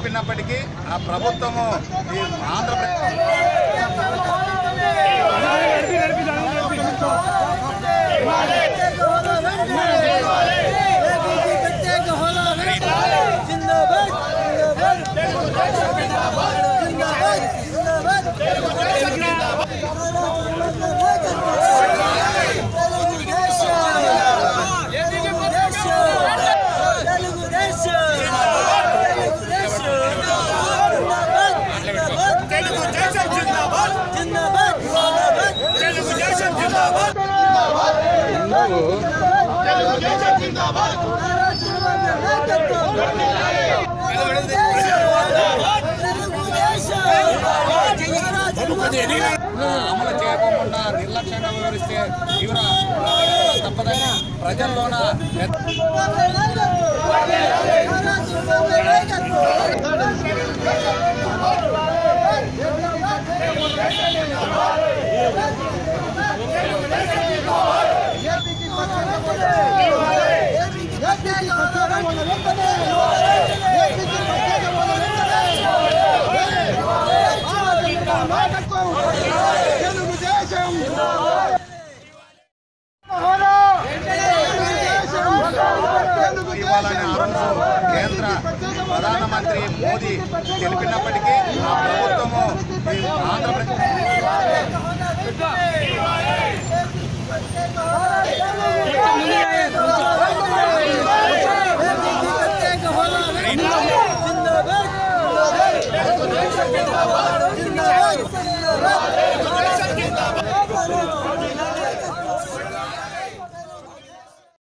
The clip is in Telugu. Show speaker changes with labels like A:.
A: తెలిపినప్పటికీ ఆ ప్రభుత్వము ఈ ఆంధ్రప్రదేశ్
B: తెలుగుదేశం జిందాబాద్ తెలుగుదేశం జిందాబాద్ తెలుగుదేశం జిందాబాద్
A: అమలు చేయకుండా నిర్లక్ష్యంగా వివరిస్తే తీవ్ర తప్పదని ప్రజల్లోన ఇవ్వాలని ఆ రోజు కేంద్ర ప్రధానమంత్రి మోదీ తెలిపినప్పటికీ ఆ ప్రభుత్వము ఈ ఆంధ్రప్రదేశ్